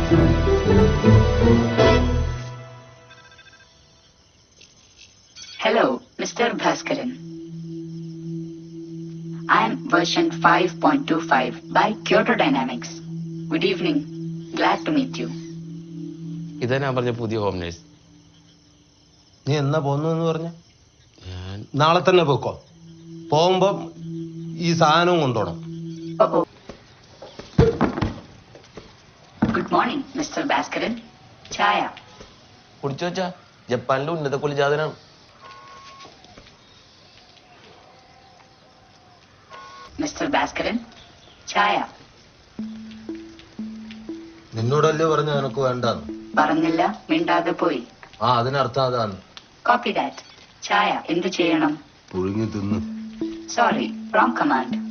Hello, Mr. Bhaskaran. I am version 5.25 by Kyoto Dynamics. Good evening. Glad to meet you. ഇതാ ഞാൻ പറഞ്ഞ പുതിയ home nurse നീ എന്നാ പോന്നു എന്ന് പറഞ്ഞ ഞാൻ നാളെ തന്നെ പോക്കോ പോകുമ്പോ ഈ സാധനവും കൊണ്ടുപോകണം Oh, oh. Good morning, Mr. Bhaskaran. Chaya. കുടിച്ചു വെച്ചാ ജപ്പാനിലെ ഉന്നത കുലജാതനാണ് Mr. Bhaskaran. Chaya. നിന്നോടല്ലേ പറഞ്ഞ നിനക്ക് വേണ്ടെന്ന് പറഞ്ഞില്ല മിണ്ടാതെ പോയി ആ അതിനർത്ഥം അതാണ് കോപ്പി ദാറ്റ് ചായ എന്ത് ചെയ്യണം പുഴുങ്ങി തിന്ന് സോറി റോങ് കമാൻഡ്